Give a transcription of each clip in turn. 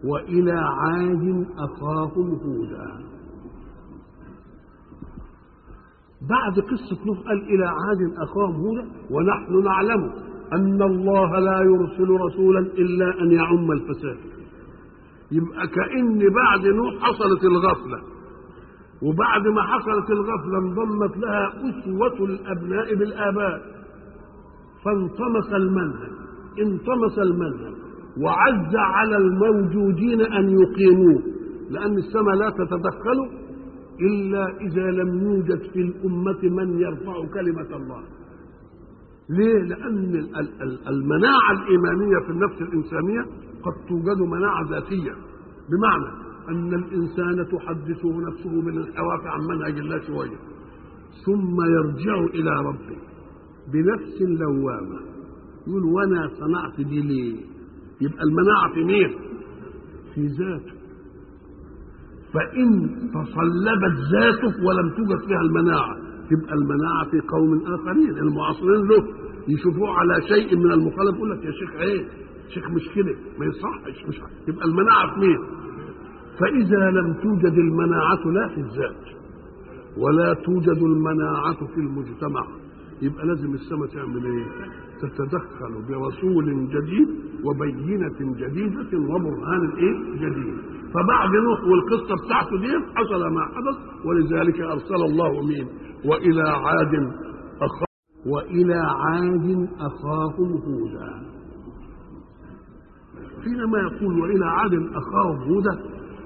وإلى عاد أخاهم هودا بعد قصة نوح قال إلى عاد أخاهم هودا ونحن نعلم أن الله لا يرسل رسولا إلا أن يعم الفساد يبقى كأن بعد نوح حصلت الغفلة وبعد ما حصلت الغفلة انضمت لها أسوة الأبناء بالآباء فانطمس المنهج انطمس المنهج وعز على الموجودين أن يقيموه لأن السماء لا تتدخل إلا إذا لم يوجد في الأمة من يرفع كلمة الله ليه؟ لأن المناعة الإيمانية في النفس الإنسانية قد توجد مناعة ذاتية بمعنى أن الإنسان تحدثه نفسه بالانحراف عن منهج الله شوية ثم يرجع إلى ربه بنفس لوامة يقول وأنا صنعت دي ليه؟ يبقى المناعة في مين؟ في ذاته فإن تصلبت ذاته ولم توجد فيها المناعة تبقى المناعة في قوم آخرين المعاصرين له يشوفوه على شيء من المخالف يقول لك يا شيخ عيب شيخ مش كده ما يصحش مش يبقى المناعة في مين؟ فإذا لم توجد المناعة لا في الذات ولا توجد المناعة في المجتمع يبقى لازم السماء تعمل ايه؟ تتدخل برسول جديد وبينة جديدة وبرهان ايه؟ جديد فبعد نوح والقصة بتاعته دي حصل ما حدث ولذلك أرسل الله مين؟ وإلى عاد أخا وإلى عاد أخاهم هودا حينما يقول وإلى عاد أخاهم هودا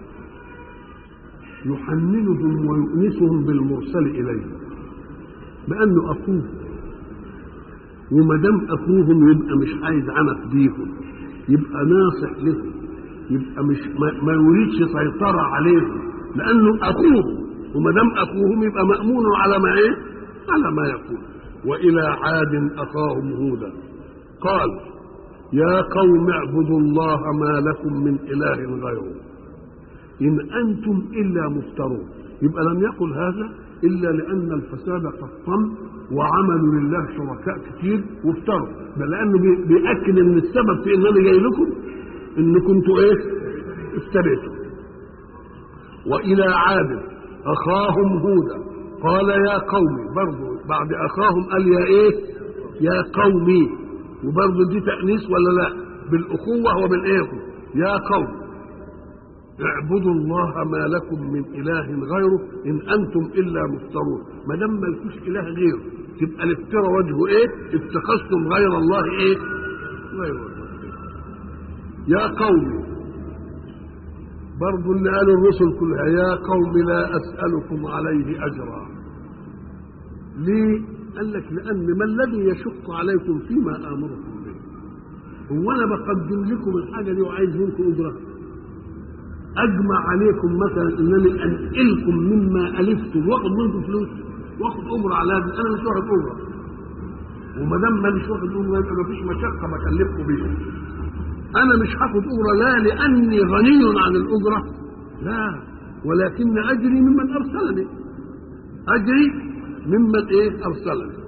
يحننهم ويؤنسهم بالمرسل إليهم بأنه أخوه وما دام أخوهم يبقى مش عايز عنف بيهم يبقى ناصح لهم يبقى مش ما, ما يريدش سيطرة عليهم لأنه أخوهم وما دام أخوهم يبقى مأمون على ما إيه؟ على ما يقول وإلى عاد أخاهم هودا قال يا قوم اعبدوا الله ما لكم من إله غيره إن أنتم إلا مفترون يبقى لم يقل هذا إلا لأن الفساد قد طم وعملوا لله شركاء كتير وافتروا بل لأنه بيأكد إن السبب في إنني جاي لكم إن كنتوا إيه؟ افتريتوا وإلى عاد أخاهم هودا قال يا قومي برضه بعد أخاهم قال يا إيه؟ يا قومي وبرضه دي تأنيس ولا لا؟ بالأخوة وبالإيه؟ يا قوم اعبدوا الله ما لكم من اله غيره ان انتم الا مفترون ما دام مالكوش اله غيره تبقى الافتراء وجهه ايه اتخذتم غير الله ايه غير الله يا قوم برضو اللي قالوا الرسل كلها يا قوم لا اسالكم عليه اجرا ليه قال لك لان ما الذي يشق عليكم فيما امركم به هو انا بقدم لكم الحاجه دي وعايز منكم اجره اجمع عليكم مثلا انني انقلكم مما الفتم واخد منكم فلوس واخد اجره على هذا انا مش واخد اجره وما دام مانيش واخد اجره يبقى مفيش مشقه بكلفكم بيها انا مش هاخد اجره لا لاني غني عن الاجره لا ولكن اجري ممن ارسلني اجري ممن ايه ارسلني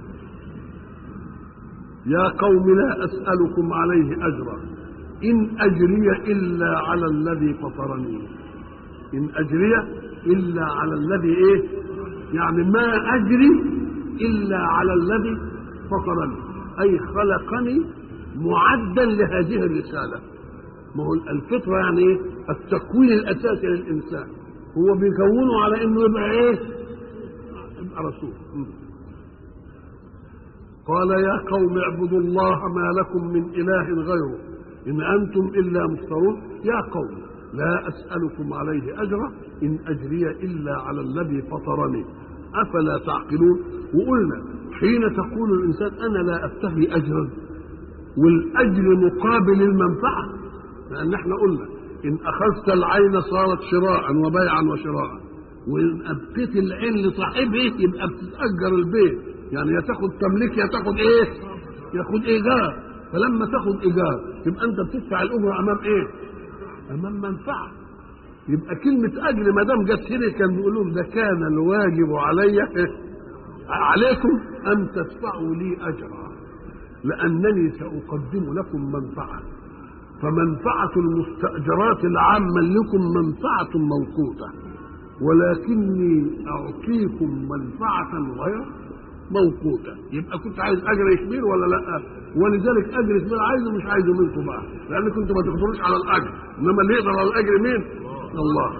يا قوم لا اسالكم عليه اجرا إن أجري إلا على الذي فطرني إن أجري إلا على الذي إيه يعني ما أجري إلا على الذي فطرني أي خلقني معدا لهذه الرسالة ما هو الفطرة يعني إيه التكوين الأساسي للإنسان هو بيكونه على إنه يبقى إيه يبقى رسول قال يا قوم اعبدوا الله ما لكم من إله غيره إن أنتم إلا مفترون يا قوم لا أسألكم عليه أجرا إن أجري إلا على الذي فطرني أفلا تعقلون وقلنا حين تقول الإنسان أنا لا أبتغي أجرا والأجر مقابل المنفعة لأن احنا قلنا إن أخذت العين صارت شراء وبيعا وشراء وإن أبقيت العين لصاحبه يبقى بتتأجر البيت يعني يا تاخد تمليك يا تاخد إيه؟ ياخد إيجار فلما تاخد ايجار يبقى انت بتدفع الاجره امام ايه؟ امام منفعه يبقى كلمه اجر ما دام جت هنا كان بيقول لهم ده كان الواجب علي عليكم ان تدفعوا لي اجرا لانني ساقدم لكم منفعه فمنفعة المستأجرات العامة لكم منفعة موقوتة ولكني أعطيكم منفعة غير موقوتة يبقى كنت عايز أجر كبير ولا لا ولذلك أجر كبير عايزه مش عايزه منكم بقى لأن كنتوا ما تقدروش على الأجر إنما اللي يقدر على الأجر مين؟ الله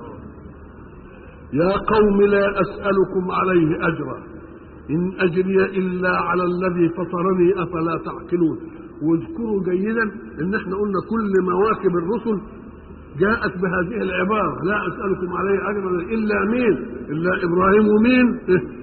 يا قوم لا أسألكم عليه أجرا إن أجري إلا على الذي فطرني أفلا تعقلون واذكروا جيدا إن احنا قلنا كل مواكب الرسل جاءت بهذه العبارة لا أسألكم عليه أجرا إلا مين إلا إبراهيم ومين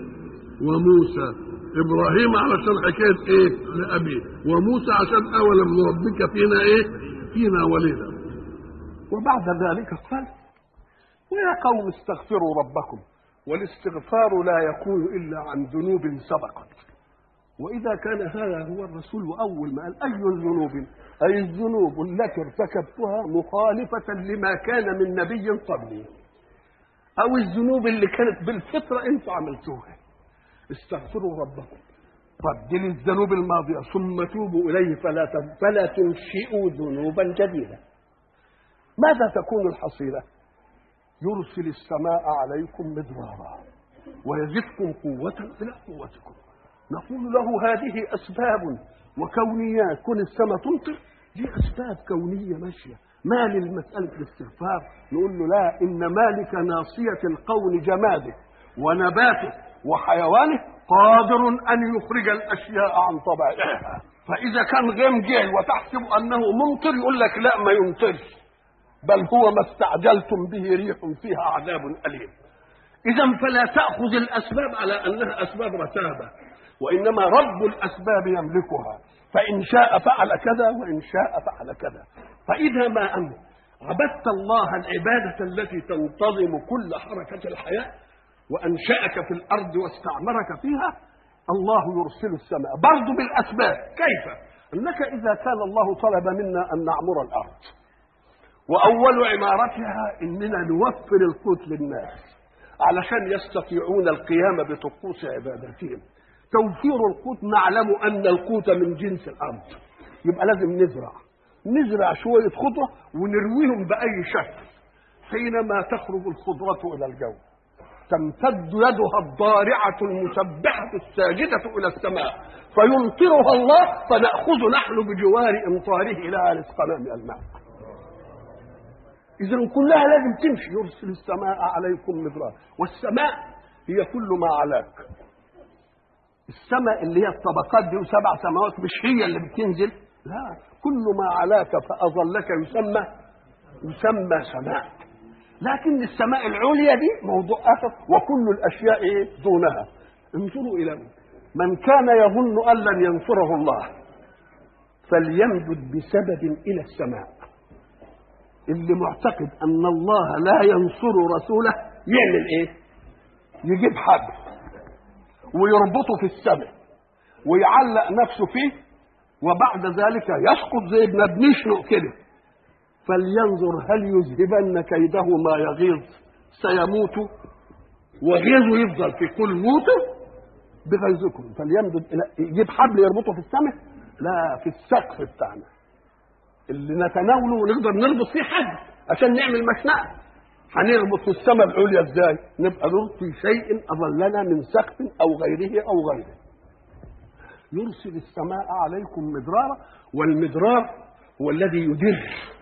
وموسى إبراهيم علشان حكاية إيه لأبيه وموسى عشان أولم نربك فينا إيه فينا وليدا وبعد ذلك قال ويا قوم استغفروا ربكم والاستغفار لا يكون إلا عن ذنوب سبقت وإذا كان هذا هو الرسول أول ما قال أي الذنوب أي الذنوب التي ارتكبتها مخالفة لما كان من نبي قبلي أو الذنوب اللي كانت بالفطرة أنتم عملتوها استغفروا ربكم بدل الذنوب الماضية ثم توبوا إليه فلا فلا تنشئوا ذنوبا جديدة ماذا تكون الحصيلة؟ يرسل السماء عليكم مدرارا ويزدكم قوة إلى قوتكم نقول له هذه أسباب وكونيات كون السماء تمطر دي أسباب كونية ماشية ما للمسألة الاستغفار نقول له لا إن مالك ناصية القول جماده ونباته وحيوانه قادر أن يخرج الأشياء عن طبائعها فإذا كان غيم جاي وتحسب أنه ممطر يقول لك لا ما يمطرش بل هو ما استعجلتم به ريح فيها عذاب أليم إذا فلا تأخذ الأسباب على أنها أسباب رتابة وإنما رب الأسباب يملكها فإن شاء فعل كذا وإن شاء فعل كذا فإذا ما أنت عبدت الله العبادة التي تنتظم كل حركة الحياة وأنشأك في الأرض واستعمرك فيها الله يرسل السماء برضو بالأسباب كيف؟ أنك إذا كان الله طلب منا أن نعمر الأرض وأول عمارتها إننا نوفر القوت للناس علشان يستطيعون القيام بطقوس عبادتهم توفير القوت نعلم أن القوت من جنس الأرض يبقى لازم نزرع نزرع شوية خضرة ونرويهم بأي شكل حينما تخرج الخضرة إلى الجو تمتد يدها الضارعة المسبحة الساجدة إلى السماء فيمطرها الله فنأخذ نحن بجوار إمطاره إلى رزقنا من الماء إذا كلها لازم تمشي يرسل السماء عليكم مدرارا والسماء هي كل ما علاك السماء اللي هي الطبقات دي وسبع سماوات مش هي اللي بتنزل لا كل ما علاك فأظلك يسمى يسمى سماء لكن السماء العليا دي موضوع آخر وكل الأشياء إيه دونها انظروا إلى من كان يظن أن لن ينصره الله فليمدد بسبب إلى السماء اللي معتقد أن الله لا ينصر رسوله يعمل إيه يجيب حبل ويربطه في السماء ويعلق نفسه فيه وبعد ذلك يسقط زي ابن بنشنق كده فلينظر هل يذهبن كيده ما يغيظ سيموت وغيظه يفضل في كل موته بغيظكم فليمدد الى يجيب حبل يربطه في السماء لا في السقف بتاعنا اللي نتناوله ونقدر نربط فيه حد عشان نعمل مشنقه هنربط في السماء العليا ازاي؟ نبقى نلقي شيء اظلنا من سقف او غيره او غيره. يرسل السماء عليكم مدرارا والمدرار هو الذي يدر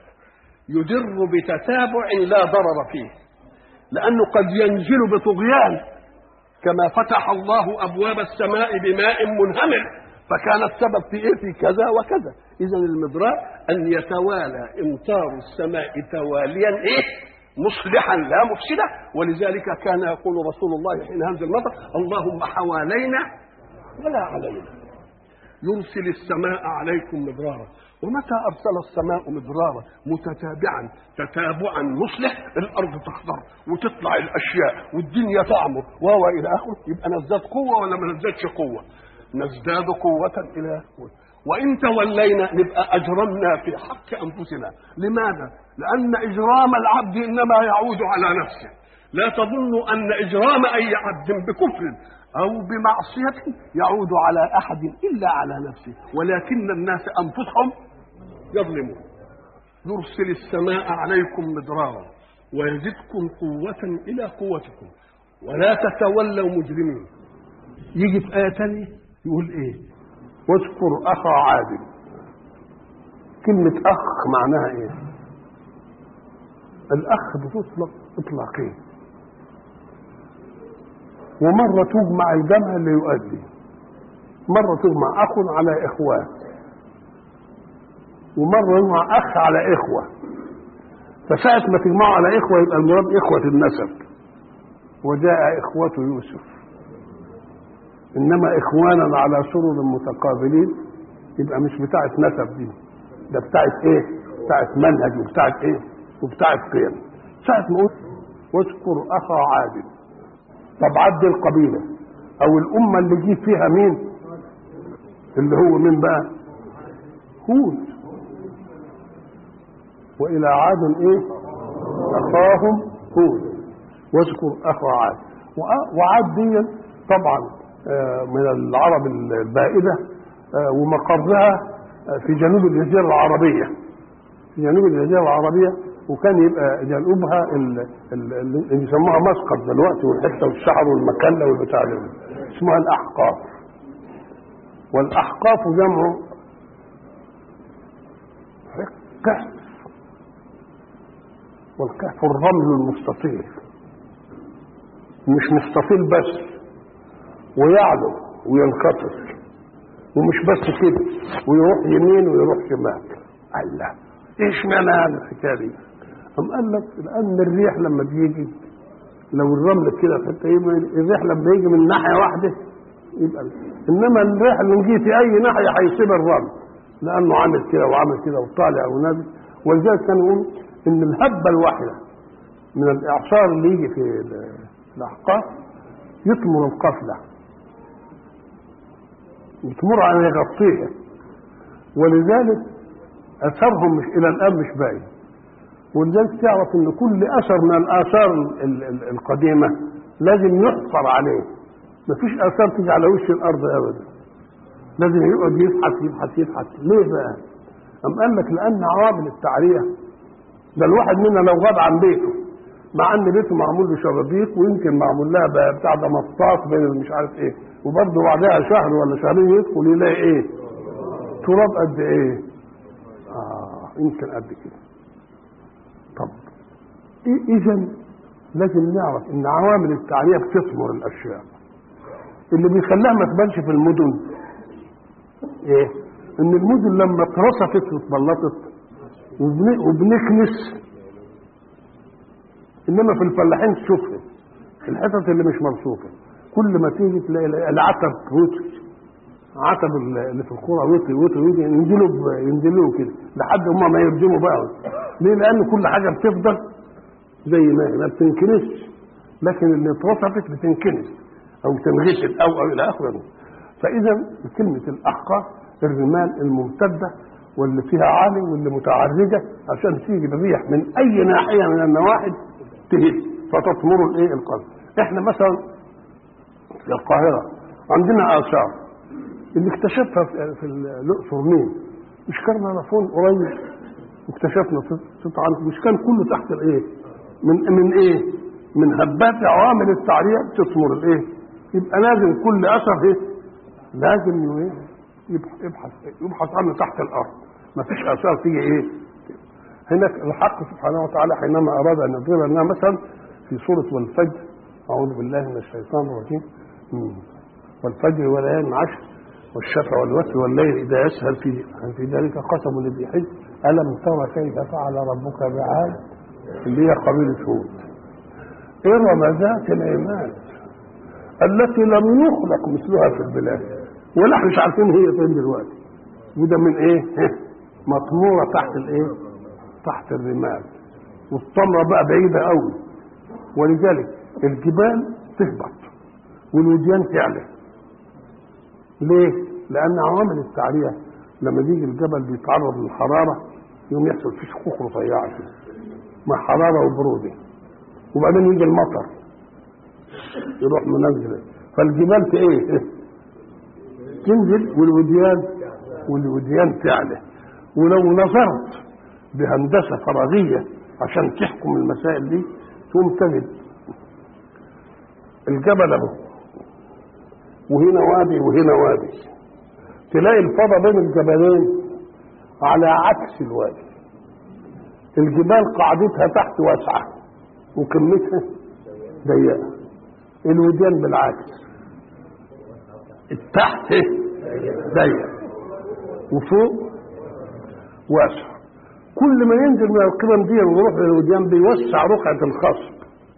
يدر بتتابع لا ضرر فيه لانه قد ينزل بطغيان كما فتح الله ابواب السماء بماء منهمر فكان السبب في ايه في كذا وكذا اذا المدرار ان يتوالى امطار السماء تواليا ايه مصلحا لا مفسدا ولذلك كان يقول رسول الله حين هنزل المطر اللهم حوالينا ولا علينا يرسل السماء عليكم مدرارا ومتى ارسل السماء مدرارا متتابعا تتابعا مصلح الارض تخضر وتطلع الاشياء والدنيا تعمر وهو الى اخره يبقى نزداد قوه ولا ما نزدادش قوه نزداد قوه الى قوه وان تولينا نبقى اجرمنا في حق انفسنا لماذا لان اجرام العبد انما يعود على نفسه لا تظن ان اجرام اي عبد بكفر او بمعصيه يعود على احد الا على نفسه ولكن الناس انفسهم يظلمون يرسل السماء عليكم مدرارا ويزدكم قوة إلى قوتكم ولا تتولوا مجرمين يجي في آية تانية يقول إيه واذكر أخا عاد كلمة أخ معناها إيه الأخ بتطلق إطلاقين ومرة تجمع الجمع اللي يؤدي مرة تجمع أخ على إخوان ومرة يجمع أخ على إخوة فساعة ما تجمعوا على إخوة يبقى المراد إخوة النسب وجاء إخوة يوسف إنما إخوانا على سرر متقابلين يبقى مش بتاعة نسب دي ده بتاعة إيه؟ بتاعة منهج وبتاعة إيه؟ وبتاعة قيم ساعة ما قلت واذكر أخا عادل طب عد القبيلة أو الأمة اللي جه فيها مين؟ اللي هو مين بقى؟ هود والى عاد ايه اخاهم هود واذكر اخا عاد وعاد دي طبعا من العرب البائده ومقرها في جنوب الجزيره العربيه في جنوب الجزيره العربيه وكان يبقى جنوبها اللي بيسموها مسقط دلوقتي والحته والشعر والمكله والبتاع ده اسمها الاحقاف والاحقاف جمع كهف والكهف الرمل المستطيل مش مستطيل بس ويعلو وينكسر ومش بس كده ويروح يمين ويروح شمال الله ايش معنى هذا الحكايه دي؟ أم قال لك لأن الريح لما بيجي لو الرمل كده حتى الريح لما يجي من ناحية واحدة يبقى إنما الريح اللي يجي في أي ناحية هيسيب الرمل لأنه عامل كده وعامل كده وطالع ونازل ولذلك كانوا يقولوا ان الهبه الواحده من الاعصار اللي يجي في الاحقاف يطمر القفله يطمر عن يغطيها ولذلك اثرهم مش الى الان مش باين ولذلك تعرف ان كل اثر من الاثار القديمه لازم يحفر عليه مفيش اثار تيجي على وش الارض ابدا لازم يقعد يبحث يبحث يبحث ليه بقى؟ أم قال لك لأن عوامل التعرية ده الواحد منا لو غاب عن بيته مع ان بيته معمول له شبابيك ويمكن معمول لها بتاع ده مطاط بين مش عارف ايه وبرضه بعدها شهر ولا شهرين يدخل يلاقي ايه؟ تراب قد ايه؟ اه يمكن قد كده. طب إيه اذا لازم نعرف ان عوامل التعريه بتثمر الاشياء. اللي بيخليها ما تبانش في المدن ايه؟ ان المدن لما اترصفت واتبلطت وبنكنس انما في الفلاحين تشوفها الحتت اللي مش مرصوفه كل ما تيجي تلاقي العتب وطي عتب اللي في القرى وطي وطي وطي ينزلوا ينزلوا كده لحد هم ما يرجموا بقى ليه؟ لان كل حاجه بتفضل زي ما هي ما بتنكنسش لكن اللي اترصفت بتنكنس او تنغسل او او الى اخره فاذا كلمه الاحقاف الرمال الممتده واللي فيها عالي واللي متعرجه عشان تيجي الريح من اي ناحيه من النواحي تهد فتطمر الايه القلب احنا مثلا في القاهره عندنا اثار اللي اكتشفها في الاقصر مين؟ مش كان نافون قريب اكتشفنا تطعن مش كان كله تحت الايه؟ من من ايه؟ من هبات عوامل التعريه تثمر الايه؟ يبقى لازم كل اثر ايه؟ لازم ايه؟ يبحث يبحث عنه تحت الارض ما فيش اثار تيجي ايه هناك الحق سبحانه وتعالى حينما اراد ان يضرب لنا مثلا في سوره والفجر اعوذ بالله من الشيطان الرجيم والفجر وليال عشر والشفع والوتر والليل اذا يسهل في في ذلك قسم لذي حجر الم تر كيف فعل ربك بعاد اللي هي قبيله هود ارم ذات العماد التي لم يخلق مثلها في البلاد ولا احنا مش عارفين هي فين دلوقتي وده من ايه مطموره تحت الايه تحت الرمال والطمره بقى بعيده قوي ولذلك الجبال تهبط والوديان تعلى ليه لان عوامل التعريه لما بيجي الجبل بيتعرض للحراره يوم يحصل فيه شقوق رفيعه كده مع حراره وبروده وبعدين يجي المطر يروح منزل فالجبال في ايه تنزل والوديان والوديان تعلى ولو نظرت بهندسه فراغيه عشان تحكم المسائل دي تقوم تجد الجبل اهو وهنا وادي وهنا وادي تلاقي الفضاء بين الجبلين على عكس الوادي الجبال قاعدتها تحت واسعه وكمتها ضيقه الوديان بالعكس التحت ضيق وفوق واسع كل ما ينزل من القمم دي ويروح للوديان بيوسع رقعة الخصب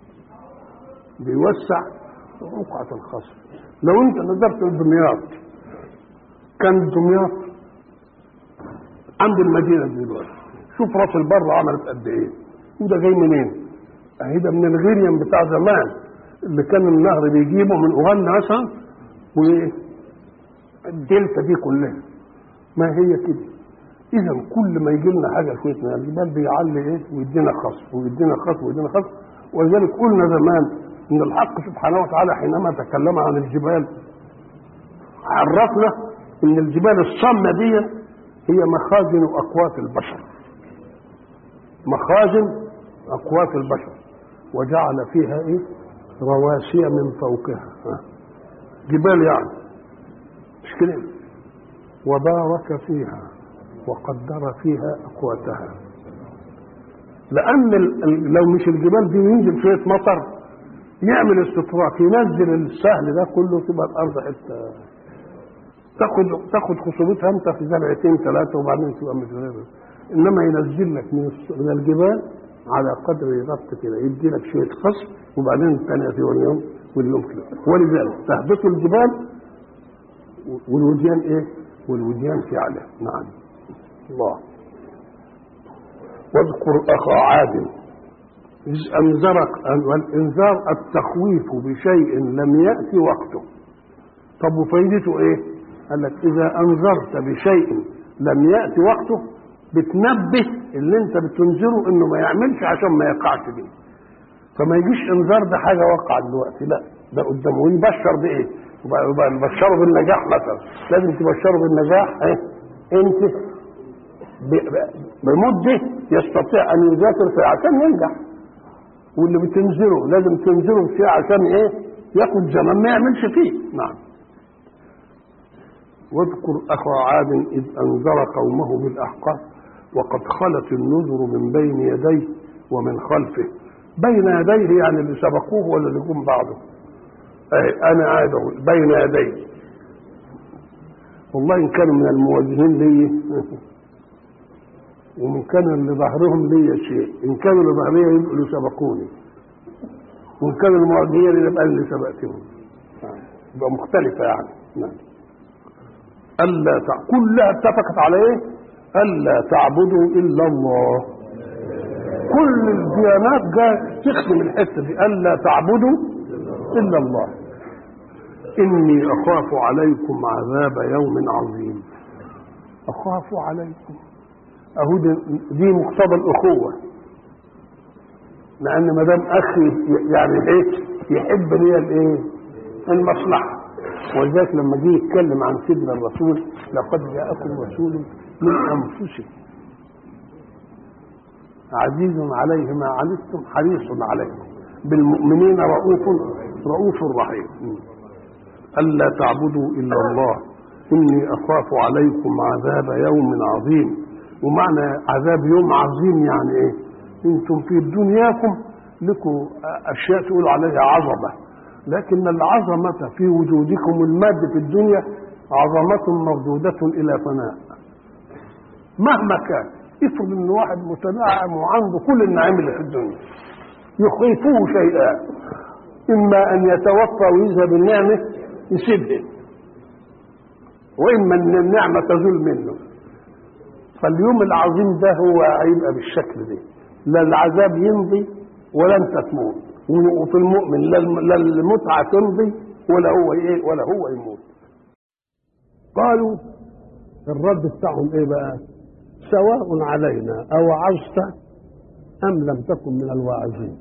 بيوسع رقعة الخصب لو انت نظرت لدمياط كان دمياط عند المدينة دلوقتي شوف راس البر عملت قد ايه وده جاي منين؟ اهي ده من الغيريان بتاع زمان اللي كان النهر بيجيبه من اوغندا مثلا وايه؟ الدلتا دي كلها ما هي كده اذا كل ما يجي لنا حاجه شويه من الجبال بيعلي ايه ويدينا خصم ويدينا خصم ويدينا خصم ولذلك قلنا زمان ان الحق سبحانه وتعالى حينما تكلم عن الجبال عرفنا ان الجبال الصامه دي هي مخازن اقوات البشر مخازن اقوات البشر وجعل فيها ايه رواسي من فوقها ها. جبال يعني مش كده وبارك فيها وقدر فيها اقواتها لان ال- ال- لو مش الجبال دي ينزل شويه مطر يعمل استطراق ينزل السهل ده كله تبقى الارض حته تاخد تاخد خصوبتها انت في زرعتين ثلاثه وبعدين تبقى متغيره انما ينزل لك من الس- من الجبال على قدر ربط كده يدي لك شويه خصم وبعدين الثانيه في اليوم واليوم كده ولذلك تهبط الجبال والوديان ايه؟ والوديان في علاه نعم الله واذكر اخا عاد إذ انذرك والانذار التخويف بشيء لم يأتي وقته طب وفايدته ايه؟ قال لك اذا انذرت بشيء لم يأتي وقته بتنبه اللي انت بتنذره انه ما يعملش عشان ما يقعش بيه فما يجيش انذار بحاجه وقعت دلوقتي لا ده قدامه ويبشر بايه؟ يبقى يبقى نبشره بالنجاح مثلا لازم تبشره بالنجاح ايه؟ انت ب- ب- بمده يستطيع ان يذاكر فيها عشان ينجح واللي بتنذره لازم تنذره فيه عشان ايه؟ ياخد زمان ما يعملش فيه نعم واذكر اخا عاد اذ انذر قومه بالاحقاف وقد خلت النذر من بين يديه ومن خلفه بين يديه يعني اللي سبقوه ولا اللي جم بعده أي انا قاعد أهو بين يديه والله ان كانوا من المواجهين لي ومن كان اللي ظهرهم لي شيء ان كانوا اللي ظهري يبقوا اللي سبقوني وان كانوا المواجهين يبقى اللي سبقتهم يبقى مختلفه يعني نعم ألا تع... كلها اتفقت على إيه؟ ألا تعبدوا إلا الله كل الديانات جاء تخدم الحتة دي ألا تعبدوا إلا الله إني أخاف عليكم عذاب يوم عظيم أخاف عليكم أهو دي, دي مقتضى الأخوة لأن ما دام أخي يعني إيه يحب لي الإيه؟ المصلحة ولذلك لما جه يتكلم عن سيدنا الرسول لقد جاءكم رسول من انفسكم عزيز عليه ما عنتم حريص عليكم بالمؤمنين رؤوف رؤوف رحيم الا تعبدوا الا الله اني اخاف عليكم عذاب يوم عظيم ومعنى عذاب يوم عظيم يعني ايه انتم في دنياكم لكم اشياء تقولوا عليها عظمه لكن العظمة في وجودكم المادي في الدنيا عظمة مردودة إلى فناء مهما كان افرض ان واحد متنعم وعنده كل النعيم اللي في الدنيا يخيفه شيئا اما ان يتوفى ويذهب النعمه يسيبها واما ان النعمه تزول منه فاليوم العظيم ده هو هيبقى بالشكل ده لا العذاب يمضي ولا انت تموت وفي المؤمن لا لا المتعه تمضي ولا هو ايه ولا هو يموت قالوا الرد بتاعهم ايه بقى سواء علينا او عزت ام لم تكن من الواعظين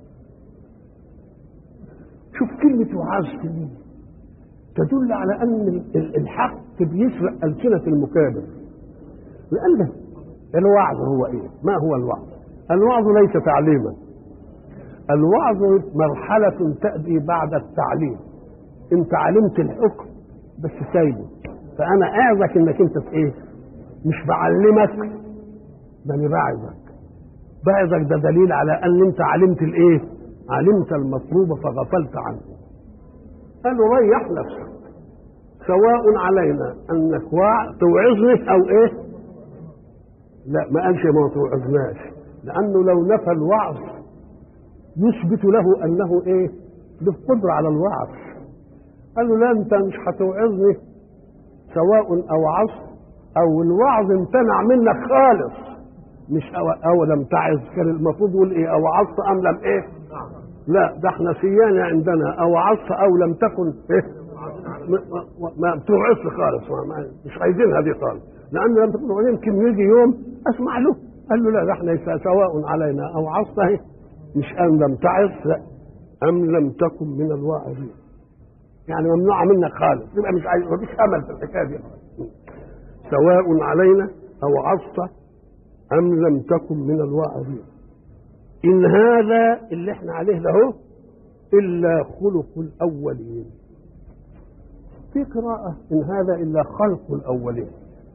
شوف كلمة وعظت دي تدل على أن الحق بيسرق ألسنة المكابر لأن الوعظ هو ايه ما هو الوعظ الوعظ ليس تعليما الوعظ مرحلة تأتي بعد التعليم انت علمت الحكم بس سايبه فانا اعظك انك انت في ايه مش بعلمك ده انا بعظك بعظك ده دليل على ان انت علمت الايه علمت المطلوب فغفلت عنه قالوا ريح نفسك سواء علينا انك واع توعظني او ايه لا ما قالش ما توعظناش لانه لو نفى الوعظ يثبت له انه ايه له قدره على الوعظ قال له لا انت مش هتوعظني سواء اوعظت او الوعظ امتنع منك خالص مش أو, أو لم تعظ كان المفروض يقول ايه اوعظت ام لم ايه لا ده احنا سيانة عندنا اوعظت او لم تكن ايه ما بتوعظش خالص ما ما مش عايزينها دي خالص لان لم تكن يمكن يجي يوم اسمع له قال له لا ده احنا سواء علينا اوعظت اهي مش ام لم تعظ لا ام لم تكن من الواعظين يعني ممنوعه منك خالص يبقى مش عايز مفيش امل في الحكايه دي سواء علينا اوعظت ام لم تكن من الواعظين ان هذا اللي احنا عليه له الا خلق الاولين في قراءة إن هذا إلا خلق الأولين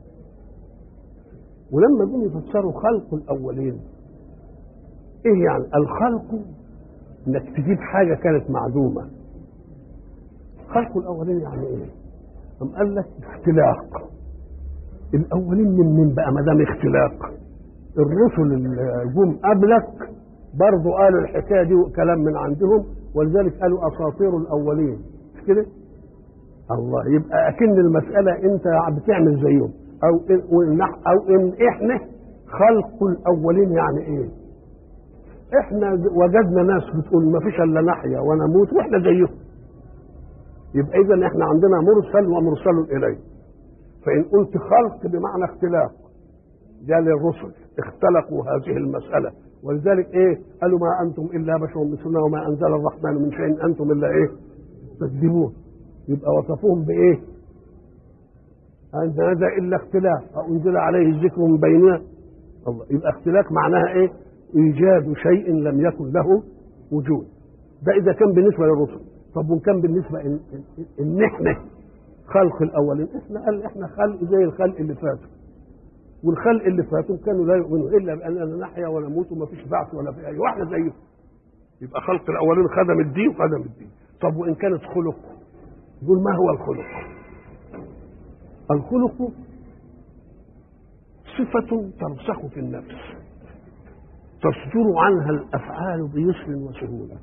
ولما جم يفسروا خلق الأولين إيه يعني الخلق إنك تجيب حاجة كانت معدومة خلق الأولين يعني إيه؟ أم قال لك اختلاق الأولين من من بقى ما دام اختلاق الرسل اللي جم قبلك برضه قالوا الحكاية دي كلام من عندهم ولذلك قالوا أساطير الأولين مش كده؟ الله يبقى اكن المساله انت بتعمل زيهم او إن او ان احنا خلق الاولين يعني ايه احنا وجدنا ناس بتقول ما فيش الا نحيا ونموت واحنا زيهم يبقى اذا احنا عندنا مرسل ومرسل اليه فان قلت خلق بمعنى اختلاق ده للرسل اختلقوا هذه المساله ولذلك ايه قالوا ما انتم الا بشر مثلنا وما انزل الرحمن من شيء انتم الا ايه تكذبون يبقى وصفوهم بايه ان هذا الا اختلاف انزل عليه الذكر من بيننا الله يبقى اختلاف معناها ايه ايجاد شيء لم يكن له وجود ده اذا كان بالنسبه للرسل طب وان كان بالنسبه ان, إن احنا خلق الاولين احنا قال احنا خلق زي الخلق اللي فاتوا والخلق اللي فاتوا كانوا لا يؤمنوا الا باننا نحيا ونموت وما فيش بعث ولا في اي واحنا زيهم يبقى خلق الاولين خدم الدين وخدم الدين طب وان كانت خلق يقول ما هو الخلق الخلق صفة ترسخ في النفس تصدر عنها الأفعال بيسر وسهولة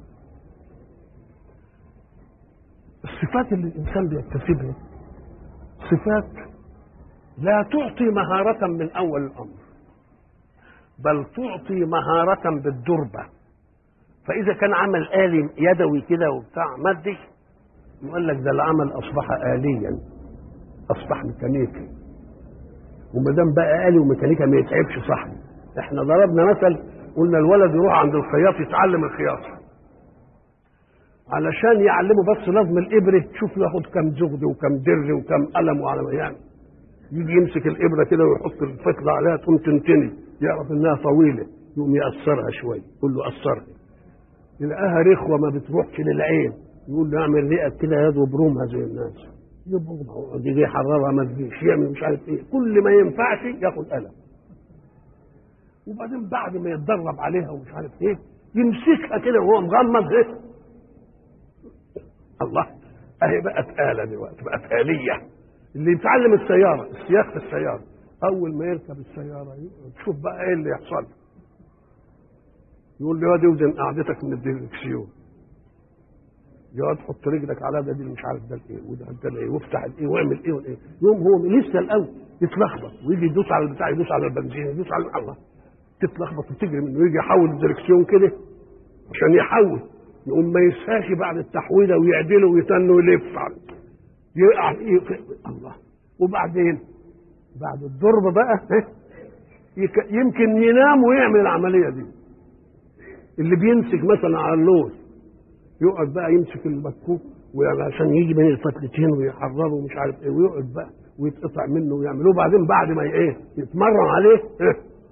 الصفات اللي الإنسان بيكتسبها صفات لا تعطي مهارة من أول الأمر بل تعطي مهارة بالدربة فإذا كان عمل آلي يدوي كده وبتاع مادي يقول لك ده العمل اصبح اليا اصبح ميكانيكي وما دام بقى الي وميكانيكا ما يتعبش صاحبه احنا ضربنا مثل قلنا الولد يروح عند الخياط يتعلم الخياطه علشان يعلمه بس لازم الابره تشوف ياخد كم زغد وكم در وكم قلم وعلى ما يعني يجي يمسك الابره كده ويحط الفتله عليها تقوم تنتني يعرف انها طويله يقوم يقصرها شويه يقول له قصرها يلاقيها رخوه ما بتروحش للعين يقول له اعمل رئه كده يد وبرومها زي الناس يبرومها يجي يحررها ما تجيش يعمل مش عارف ايه كل ما ينفعش ياخد قلم وبعدين بعد ما يتدرب عليها ومش عارف ايه يمسكها كده وهو مغمض ايه الله اهي بقت آلة دلوقتي بقت آلية اللي يتعلم السيارة السياق في السيارة أول ما يركب السيارة تشوف بقى إيه اللي يحصل يقول له يا دي وزن قعدتك من الديركسيون يقعد تحط رجلك على ده دي مش عارف ده الايه وده ده الايه وافتح الايه واعمل ايه والايه يوم هو لسه الاول يتلخبط ويجي يدوس على البتاع يدوس على البنزين يدوس على الله تتلخبط وتجري منه يجي يحول الدركسيون كده عشان يحول يقوم ما يسهاش بعد التحويله ويعدله ويتنه ويلف يقع الله وبعدين بعد الضرب بقى يمكن ينام ويعمل العمليه دي اللي بيمسك مثلا على اللوز يقعد بقى يمسك المكوك وعشان يجي بين الفتلتين ويحرره ومش عارف ايه ويقعد بقى ويتقطع منه ويعملوه بعدين بعد ما ايه يتمرن عليه إيه؟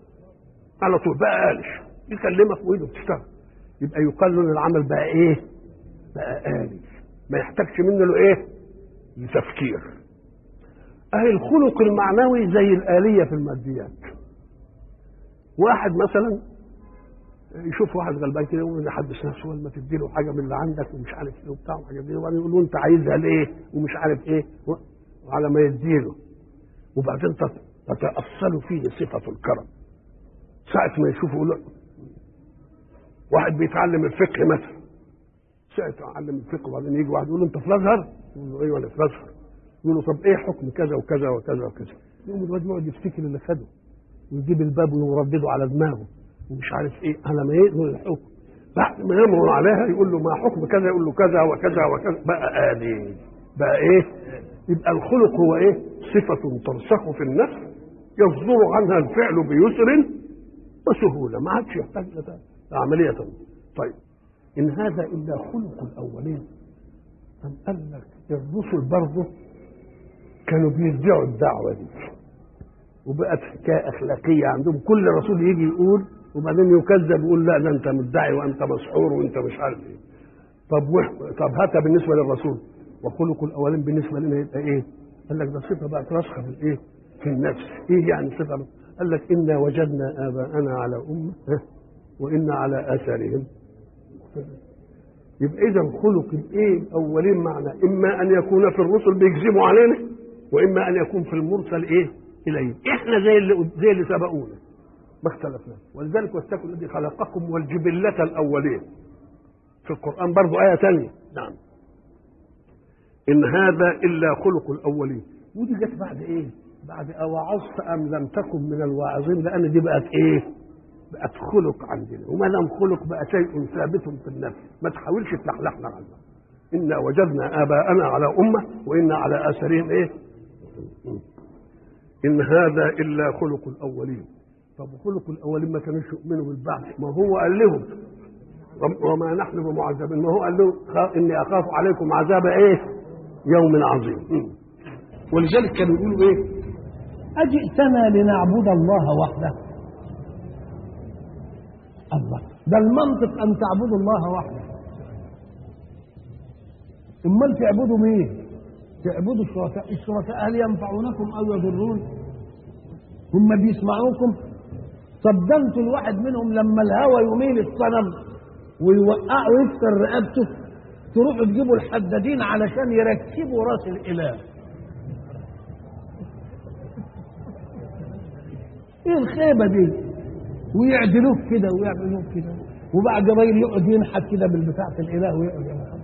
على طول بقى آلش يكلمك وايده بتشتغل يبقى يقال له إن العمل بقى ايه بقى آلي ما يحتاجش منه له ايه لتفكير اهي الخلق المعنوي زي الآلية في الماديات واحد مثلا يشوف واحد غلبان كده يقول يحدث نفسه ولا ما تدي له حاجه من اللي عندك ومش عارف ايه وبتاع وحاجات دي وبعدين يقول له انت عايزها ليه ومش عارف ايه و- وعلى ما يديله وبعدين تت- تتأصل فيه صفة الكرم ساعة ما يشوفه يقول له واحد بيتعلم الفقه مثلا ساعة يتعلم الفقه وبعدين يجي واحد يقول له انت في الازهر؟ يقول له ايوه انا في الازهر يقول له طب ايه حكم كذا وكذا وكذا وكذا يقوم الواد يقعد يفتكر اللي خده ويجيب الباب ويردده على دماغه ومش عارف ايه على ما يقول الحكم بعد ما يمر عليها يقول له ما حكم كذا يقول له كذا وكذا وكذا بقى آلي بقى ايه يبقى الخلق هو ايه صفة ترسخ في النفس يصدر عنها الفعل بيسر وسهولة ما عادش يحتاج إلى عملية طيب إن هذا إلا خلق الأولين أم قال لك الرسل برضه كانوا بيدعوا الدعوة دي وبقت حكايه اخلاقيه عندهم كل رسول يجي يقول وبعدين يكذب يقول لا ده انت مدعي وانت مسحور وانت مش عارف ايه طب وح... طب هاتها بالنسبه للرسول وخلق الاولين بالنسبه لنا يبقى ايه؟ قال لك ده صفه بقت راسخه في الايه؟ في النفس ايه يعني صفه قال لك انا وجدنا اباءنا على امه ها؟ وانا على اثارهم يبقى اذا خلق الايه الاولين معنا اما ان يكون في الرسل بيكذبوا علينا واما ان يكون في المرسل ايه اليه احنا زي اللي زي اللي سبقونا ما اختلفنا ولذلك واتقوا الذي خلقكم والجبلة الأولين في القرآن برضو آية ثانية نعم إن هذا إلا خلق الأولين ودي جت بعد إيه؟ بعد أوعظت أم لم تكن من الواعظين لأن دي بقت إيه؟ بقت خلق عندنا وما دام خلق بقى شيء ثابت في النفس ما تحاولش تلحلحنا عنه إنا وجدنا آباءنا على أمة وإنا على آثارهم إيه؟ إن هذا إلا خلق الأولين طب خلق الأولين ما كانوش يؤمنوا بالبعث ما هو قال لهم وما نحن بمعذبين ما هو قال لهم إني أخاف عليكم عذاب إيه؟ يوم عظيم ولذلك كانوا يقولوا إيه؟ أجئتنا لنعبد الله وحده الله ده المنطق أن تعبدوا الله وحده امال تعبدوا مين تعبدوا الشركاء الشركاء هل ينفعونكم او يضرون هم بيسمعوكم طب ده انتوا الواحد منهم لما الهوى يميل الصنم ويوقعه ويكسر رقبته تروحوا تجيبوا الحدادين علشان يركبوا راس الاله ايه الخيبه دي ويعدلوه كده ويعملوه كده وبعد ما يقعد ينحت كده بالبتاع في الاله ويقعد ينحت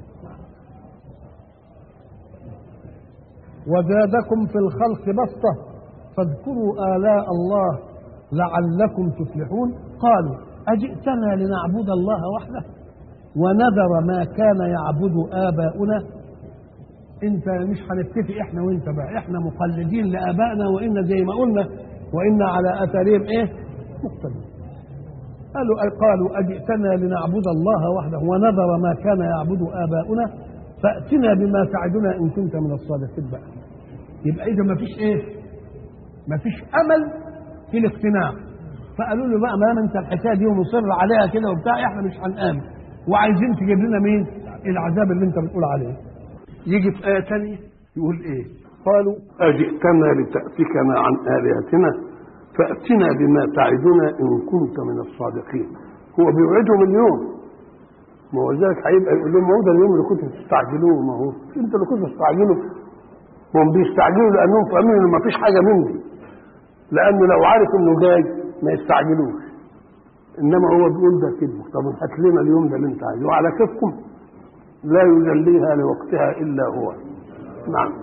وزادكم في الخلق بسطة فاذكروا آلاء الله لعلكم تفلحون قالوا أجئتنا لنعبد الله وحده ونذر ما كان يعبد آباؤنا انت مش هنتفق احنا وانت بقى احنا مقلدين لآبائنا وإن زي ما قلنا وإن على أثرهم ايه مقتدون قالوا قالوا أجئتنا لنعبد الله وحده ونذر ما كان يعبد آباؤنا فأتنا بما تعدنا إن كنت من الصادقين بقى يبقى إذا ما فيش إيه ما فيش أمل في الاقتناع فقالوا له بقى ما أنت الحكاية دي ومصر عليها كده وبتاع إحنا مش هنآمن وعايزين تجيب لنا مين العذاب اللي أنت بتقول عليه يجي في آية ثانية يقول إيه قالوا أجئتنا لتأفكنا عن آلهتنا فأتنا بما تعدنا إن كنت من الصادقين هو بيوعدهم اليوم ما هو ذلك هيبقى يقول لهم ما هو ده اليوم اللي كنتوا تستعجلوه ما هو انتوا اللي كنتوا تستعجلوا هم بيستعجلوا لانهم فاهمين ان ما فيش حاجه مني لانه لو عارف انه جاي ما يستعجلوش انما هو بيقول ده كده طب هات لنا اليوم ده اللي انت عايزه وعلى كيفكم لا يجليها لوقتها الا هو نعم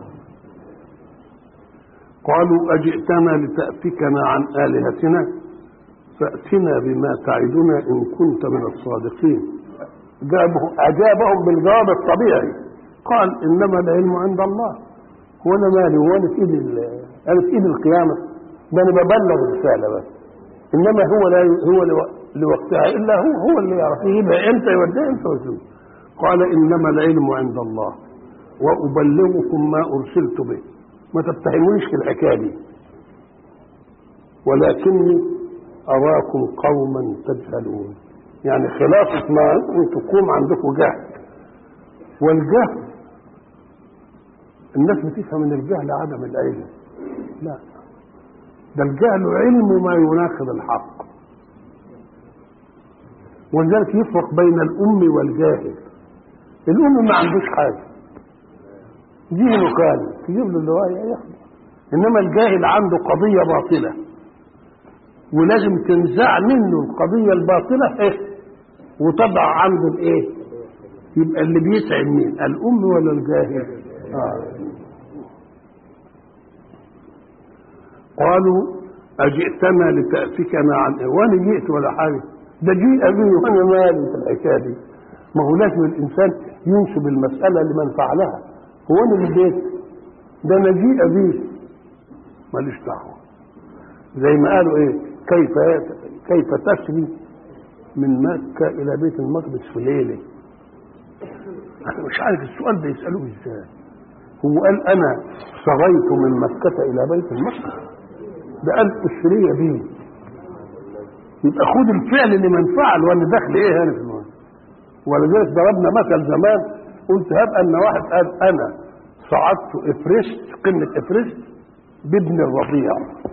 قالوا اجئتنا لتافكنا عن الهتنا فاتنا بما تعدنا ان كنت من الصادقين جابه أجابهم بالجواب الطبيعي قال إنما العلم عند الله هو أنا مالي هو أنا في إيد أنا في إيد القيامة ده أنا ببلغ الرسالة بس إنما هو لا هو لوقتها إلا هو هو اللي يعرف يجيبها إمتى يوديها إمتى ويسوي قال إنما العلم عند الله وأبلغكم ما أرسلت به ما تتهمونيش في الحكاية دي ولكني أراكم قوما تجهلون يعني خلاصة ما أن تقوم عندكم جهل والجهل الناس بتفهم ان الجهل عدم العلم لا ده الجهل علم ما يناقض الحق ولذلك يفرق بين الأم والجاهل الأم ما عندوش حاجة ذهنه كان تجيب له اللي ياخده إنما الجاهل عنده قضية باطلة ولازم تنزع منه القضية الباطلة إيه وتضع عنده الإيه يبقى اللي بيسعد مين الأم ولا الجاهل آه. قالوا أجئتنا لتأفكنا عن إيه وأنا جئت ولا حاجة ده جيء بي وأنا مالي في الحكاية دي ما هو لازم الإنسان ينسب المسألة لمن فعلها هو أنا اللي جيت ده أنا جيء بي ماليش دعوة زي ما قالوا إيه كيف كيف تسري من مكة إلى بيت المقدس في ليلة أنا مش عارف السؤال ده يسألوه إزاي هو قال أنا سريت من مكة إلى بيت المقدس ده قال أسرية بيه يبقى خد الفعل لمن فعل وانا داخل ايه هنا في الموضوع ولذلك ضربنا مثل زمان قلت هب ان واحد قال انا صعدت افرست قمه افرست بابن الرضيع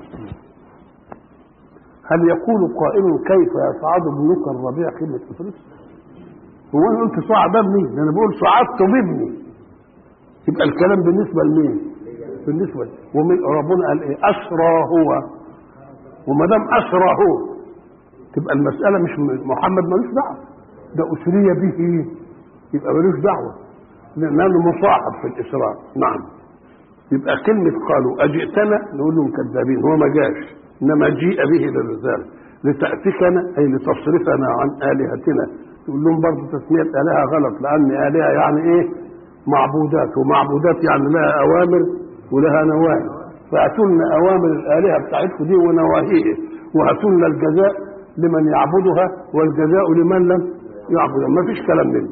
هل يقول قائل كيف يصعد ابنك الرضيع قمه افرست هو انا قلت صعد ابني ده انا بقول صعدت بابني يبقى الكلام بالنسبه لمين بالنسبه لي. وربنا قال ايه اسرى هو وما دام اسرى هو تبقى المسألة مش محمد ملوش دعوة ده أسرية به يبقى ملوش دعوة لأنه مصاحب في الإسراء نعم يبقى كلمة قالوا أجئتنا نقول لهم كذابين هو ما جاش إنما جيء به للرسالة لتأتكنا أي لتصرفنا عن آلهتنا تقول لهم برضه تسمية آلهة غلط لأن آلهة يعني إيه معبودات ومعبودات يعني لها أوامر ولها نواهي فأتوا لنا أوامر الآلهة بتاعتكم دي ونواهيه وهاتوا لنا الجزاء لمن يعبدها والجزاء لمن لم يعبدها ما فيش كلام منه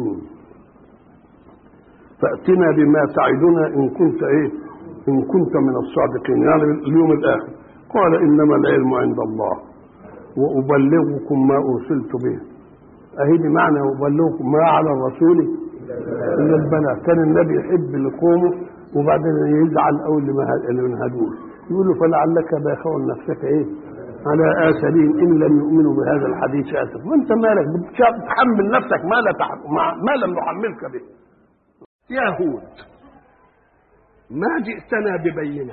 فأتنا بما تعدنا إن كنت إيه إن كنت من الصادقين يعني اليوم الآخر قال إنما العلم عند الله وأبلغكم ما أرسلت به أهي بمعنى أبلغكم ما على الرسول إلا البلاغ كان النبي يحب لقومه وبعدين يزعل أول اللي من هدول يقول له فلعلك باخع نفسك إيه على آثارهم إن لم يؤمنوا بهذا الحديث أسف وأنت مالك بتحمل نفسك ما لا تحب ما لم نحملك به يا هود ما جئتنا ببينة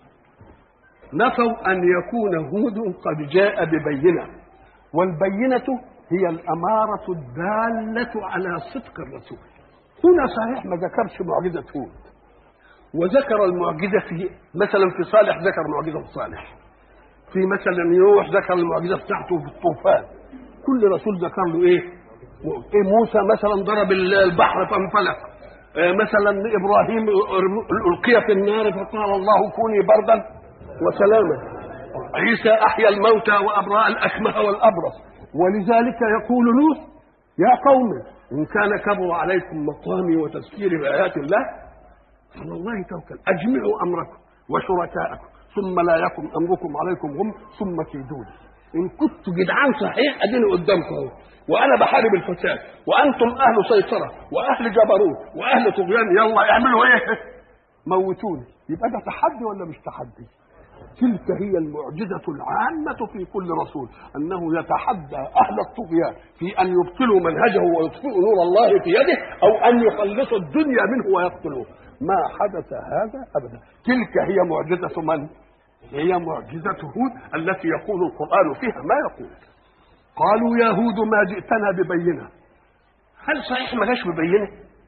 نفوا أن يكون هود قد جاء ببينة والبينة هي الأمارة الدالة على صدق الرسول هنا صحيح ما ذكرش معجزة هود وذكر المعجزة في مثلا في صالح ذكر معجزة صالح في مثلا نوح ذكر المعجزه بتاعته في الطوفان كل رسول ذكر له ايه؟ إيه موسى مثلا ضرب البحر فانفلق إيه مثلا ابراهيم القي في النار فقال الله كوني بردا وسلاما عيسى احيا الموتى وابراء الاكمه والابرص ولذلك يقول نوح يا قوم ان كان كبر عليكم مقامي وتذكيري بايات الله فعلى الله توكل اجمعوا امركم وشركاءكم ثم لا يكن امركم عليكم غم ثم كيدوني ان كنتوا جدعان صحيح اديني قدامكم اهو وانا بحارب الفساد وانتم اهل سيطره واهل جبروت واهل طغيان يلا اعملوا ايه موتوني يبقى ده تحدي ولا مش تحدي تلك هي المعجزة العامة في كل رسول أنه يتحدى أهل الطغيان في أن يبطلوا منهجه ويطفئوا نور الله في يده أو أن يخلصوا الدنيا منه ويقتلوه ما حدث هذا أبدا تلك هي معجزة من؟ هي معجزة هود التي يقول القرآن فيها ما يقول قالوا يا هود ما جئتنا ببينة هل صحيح ما جاش ببينة؟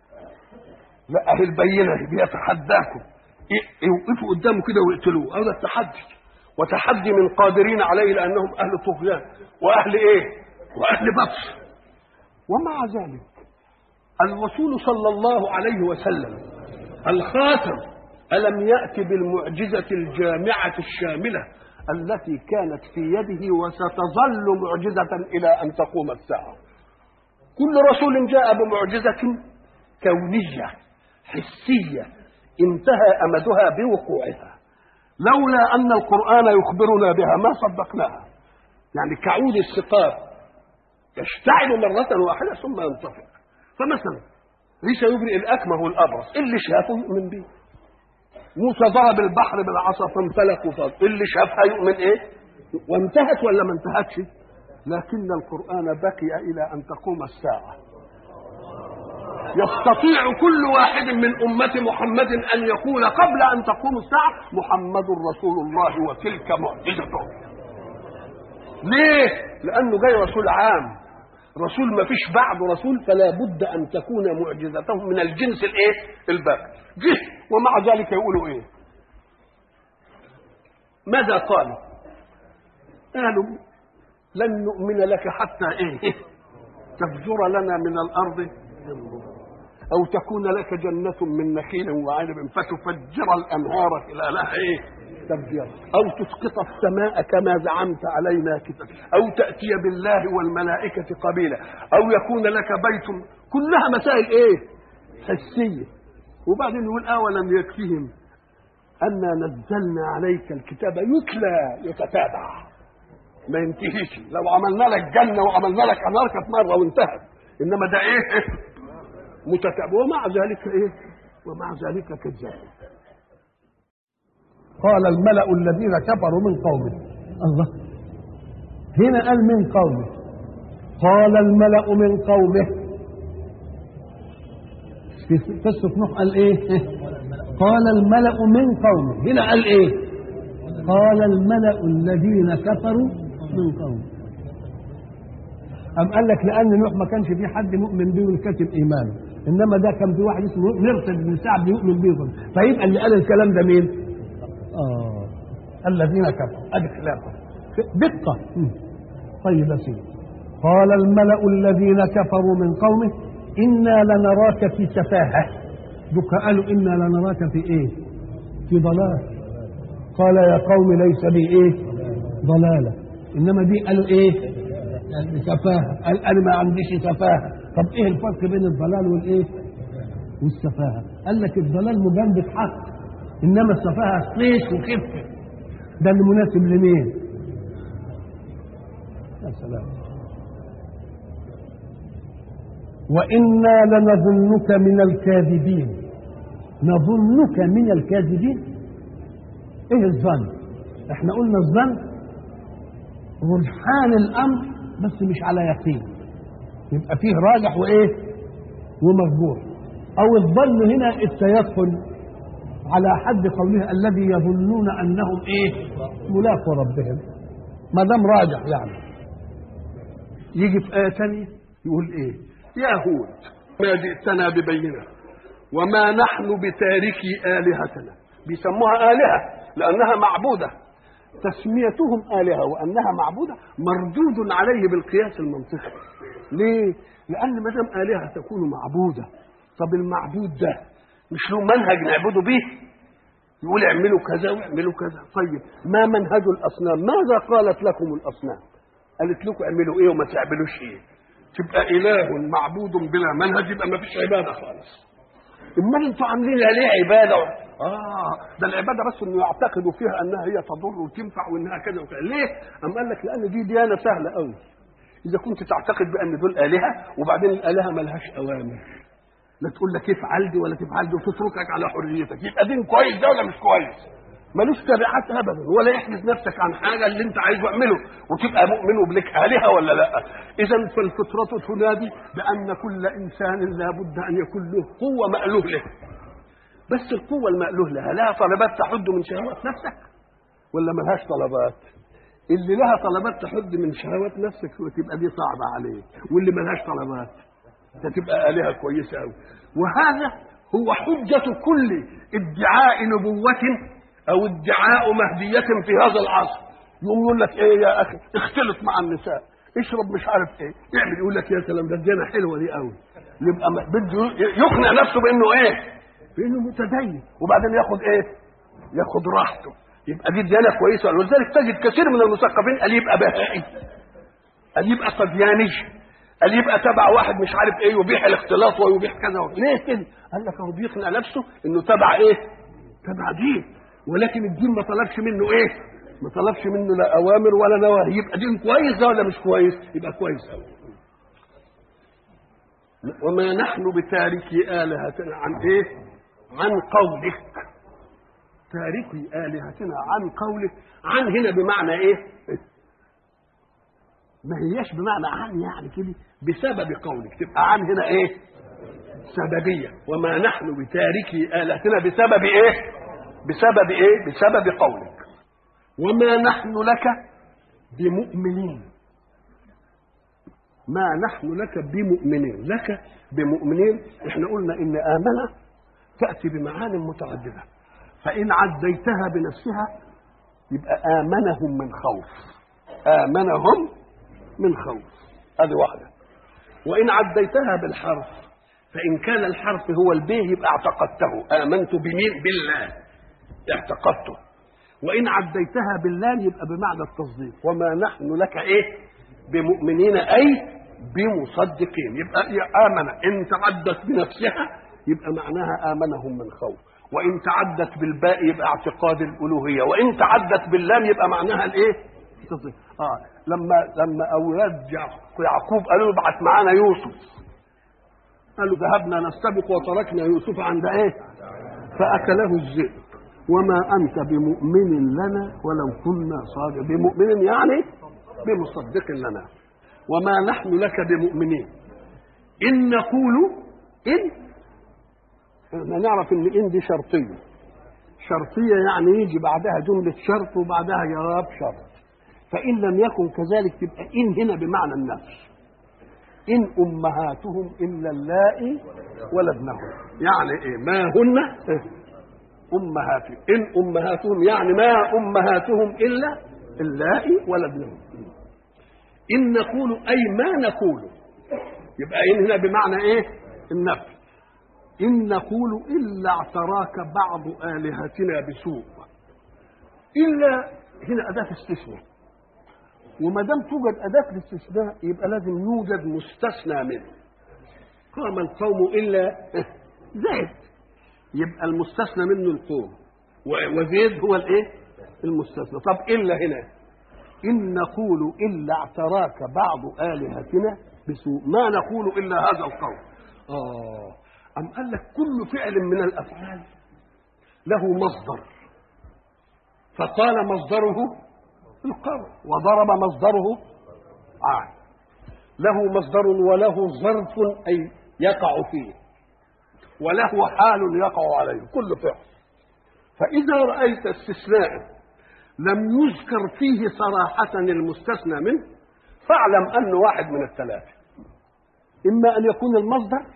لا أهي البينة بيتحداكم يوقفوا قدامه كده ويقتلوه هذا التحدي وتحدي من قادرين عليه لأنهم أهل طغيان وأهل إيه؟ وأهل بطش ومع ذلك الرسول صلى الله عليه وسلم الخاتم ألم يأتي بالمعجزة الجامعة الشاملة التي كانت في يده وستظل معجزة إلى أن تقوم الساعة كل رسول جاء بمعجزة كونية حسية انتهى أمدها بوقوعها لولا أن القرآن يخبرنا بها ما صدقناها يعني كعود السقاب يشتعل مرة واحدة ثم ينطفئ فمثلا ليس يبرئ الأكمه والأبرص اللي شافه يؤمن به موسى ضرب البحر بالعصا فانفلق وفاض اللي شافها يؤمن ايه وانتهت ولا ما انتهتش لكن القرآن بقي إلى أن تقوم الساعة يستطيع كل واحد من أمة محمد أن يقول قبل أن تقوم الساعة محمد رسول الله وتلك معجزته ليه؟ لأنه جاي رسول عام رسول ما فيش بعد رسول فلا بد أن تكون معجزته من الجنس الإيه؟ الباقي جه ومع ذلك يقولوا إيه؟ ماذا قالوا؟ قالوا لن نؤمن لك حتى إيه؟ تفجر لنا من الأرض أو تكون لك جنة من نخيل وعنب فتفجر الأنهار خلالها إيه؟ تفجيرا أو تسقط السماء كما زعمت علينا كتاب أو تأتي بالله والملائكة قبيلا أو يكون لك بيت كلها مسائل إيه؟ حسية وبعدين يقول أولم يكفيهم أنا نزلنا عليك الكتاب يتلى يتتابع ما ينتهيش لو عملنا لك جنة وعملنا لك نار كانت مرة وانتهت إنما ده إيه؟ متتابع ومع ذلك ايه ومع ذلك كذاب قال الملأ الذين كفروا من قومه الله هنا قال من قومه قال الملأ من قومه في قصة نوح قال ايه قال الملأ من قومه هنا قال ايه قال الملأ الذين كفروا من قومه أم قال لك لأن نوح ما كانش في حد مؤمن به وكاتب إيمانه إنما ده كان في واحد اسمه مرتد بن سعد بيؤمن به فيبقى اللي قال الكلام ده مين؟ آه الذين كفروا أدي خلافه دقة طيب يا سيدي قال الملأ الذين كفروا من قومه إنا لنراك في سفاهة دك قالوا إنا لنراك في إيه؟ في ضلال قال يا قوم ليس بي إيه؟ ضلالة إنما دي قالوا إيه؟ سفاهة قال أنا ما عنديش سفاهة طب إيه الفرق بين الضلال والإيه والسفاهة قال لك الضلال مجانبة حق إنما السفاهة صيش وخفة ده اللي مناسب لمين يا سلام وإنا لنظنك من الكاذبين نظنك من الكاذبين ايه الظن احنا قلنا الظن رجحان الامر بس مش على يقين يبقى فيه راجح وايه ومرجوح او الظن هنا التيقن على حد قولها الذي يظنون انهم ايه ملاقوا ربهم ما دام راجح يعني يجي في آية ثانية يقول إيه يا هود ما جئتنا ببينة وما نحن بتاركي آلهتنا بيسموها آلهة لأنها معبودة تسميتهم آلهة وأنها معبودة مردود عليه بالقياس المنطقي ليه؟ لأن ما دام آلهة تكون معبودة طب المعبود ده مش له منهج نعبده به يقول اعملوا كذا واعملوا كذا طيب ما منهج الأصنام ماذا قالت لكم الأصنام قالت لكم اعملوا ايه وما تعملوش ايه تبقى اله معبود بلا منهج يبقى ما فيش عباده خالص امال انتوا عاملين عليه عباده اه ده العباده بس انه يعتقدوا فيها انها هي تضر وتنفع وانها كذا وكذا ليه؟ ام قال لك لان دي ديانه سهله قوي اذا كنت تعتقد بان دول الهه وبعدين الالهه ملهاش اوامر لا تقول لك افعل دي ولا تفعل دي وتتركك على حريتك يبقى دين كويس ده ولا مش كويس ملوش تبعات ابدا ولا يحجز نفسك عن حاجه اللي انت عايزه اعمله وتبقى مؤمن وبلك الهه ولا لا اذا فالفطره تنادي بان كل انسان لابد ان يكون له قوه مالوه له بس القوه المالوه لها لها طلبات تحد من شهوات نفسك ولا ملهاش طلبات اللي لها طلبات تحد من شهوات نفسك تبقى دي صعبه عليك واللي ملهاش طلبات تبقى الهه كويسه قوي وهذا هو حجه كل ادعاء نبوه او ادعاء مهدية في هذا العصر يقوم يقول لك ايه يا اخي اختلط مع النساء اشرب مش عارف ايه يعمل يقول لك يا سلام ده الديانه حلوه دي قوي يبقى بده يقنع نفسه بانه ايه بانه متدين وبعدين ياخد ايه ياخد راحته يبقى دي ديانه كويسه ولذلك تجد كثير من المثقفين قال يبقى بهائي قال يبقى قدياني قال يبقى تبع واحد مش عارف ايه يبيح الاختلاط ويبيح كذا ليه كده قال لك هو بيقنع نفسه انه تبع ايه تبع دين ولكن الدين ما طلبش منه ايه ما طلبش منه لا اوامر ولا نواهي يبقى دين كويس ده ولا مش كويس يبقى كويس قوي وما نحن بتاركي الهتنا عن ايه عن قولك تاركي الهتنا عن قولك عن هنا بمعنى ايه ما هياش بمعنى عن يعني كده بسبب قولك تبقى عن هنا ايه سببيه وما نحن بتاركي الهتنا بسبب ايه بسبب ايه بسبب قولك وما نحن لك بمؤمنين ما نحن لك بمؤمنين لك بمؤمنين احنا قلنا ان امنه تاتي بمعان متعدده فان عديتها بنفسها يبقى امنهم من خوف امنهم من خوف هذه واحده وان عديتها بالحرف فان كان الحرف هو البيه يبقى اعتقدته امنت بمين بالله اعتقدته وان عديتها باللام يبقى بمعنى التصديق وما نحن لك ايه بمؤمنين اي بمصدقين يبقى امن ان تعدت بنفسها يبقى معناها امنهم من خوف وان تعدت بالباء يبقى اعتقاد الالوهيه وان تعدت باللام يبقى معناها الايه التصديق اه لما لما اولاد يعقوب قالوا له ابعت معانا يوسف قالوا ذهبنا نستبق وتركنا يوسف عند ايه فاكله الذئب وما أنت بمؤمن لنا ولو كنا صادق بمؤمن يعني بمصدق لنا وما نحن لك بمؤمنين إن نقول إن احنا نعرف إن إن دي شرطية شرطية يعني يجي بعدها جملة شرط وبعدها جواب شرط فإن لم يكن كذلك تبقى إن هنا بمعنى النفس إن أمهاتهم إلا اللائي ولدنهم يعني إيه ما هن أمهاتهم إن أمهاتهم يعني ما أمهاتهم إلا اللائي ولدنهم إن نقول أي ما نقول يبقى إن هنا بمعنى إيه النفي إن نقول إلا اعتراك بعض آلهتنا بسوء إلا هنا أداة استثناء وما دام توجد أداة الاستثناء يبقى لازم يوجد مستثنى منه قام القوم إلا زيد يبقى المستثنى منه القوم وزيد هو الايه المستثنى طب الا هنا ان نقول الا اعتراك بعض الهتنا بسوء ما نقول الا هذا القول اه ام قال لك كل فعل من الافعال له مصدر فقال مصدره القول وضرب مصدره عاد له مصدر وله ظرف اي يقع فيه وله حال يقع عليه كل فعل فإذا رأيت استثناء لم يذكر فيه صراحة المستثنى منه فاعلم أنه واحد من الثلاثة إما أن يكون المصدر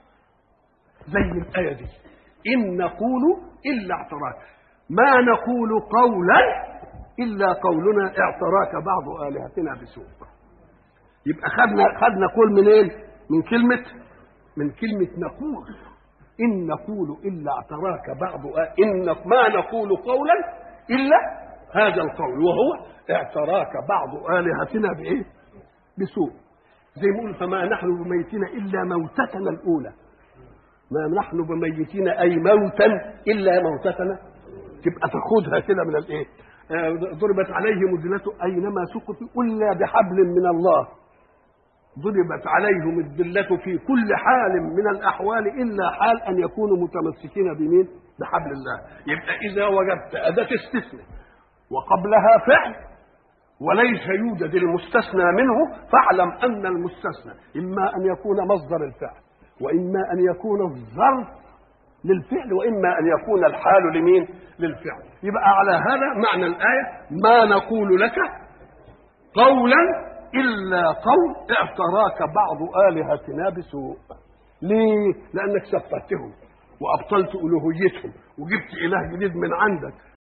زي الآية دي إن نقول إلا اعتراك ما نقول قولا إلا قولنا اعتراك بعض آلهتنا بسوء يبقى خدنا خدنا قول منين؟ من كلمة من كلمة نقول إن نقول إلا اعتراك بعض إن ما نقول قولا إلا هذا القول وهو اعتراك بعض آلهتنا بإيه؟ بسوء زي ما يقول فما نحن بميتين إلا موتتنا الأولى ما نحن بميتين أي موتا إلا موتتنا تبقى تاخدها كده من الإيه؟ آه، ضربت عليهم الذلة أينما سقطوا إلا بحبل من الله ضربت عليهم الذلة في كل حال من الأحوال إلا حال أن يكونوا متمسكين بمين؟ بحبل الله يبقى إذا وجدت أداة استثناء وقبلها فعل وليس يوجد المستثنى منه فاعلم أن المستثنى إما أن يكون مصدر الفعل وإما أن يكون الظرف للفعل وإما أن يكون الحال لمين؟ للفعل يبقى على هذا معنى الآية ما نقول لك قولا إلا قول اعتراك بعض آلهتنا بسوء ليه؟ لأنك سفهتهم وأبطلت ألوهيتهم وجبت إله جديد من عندك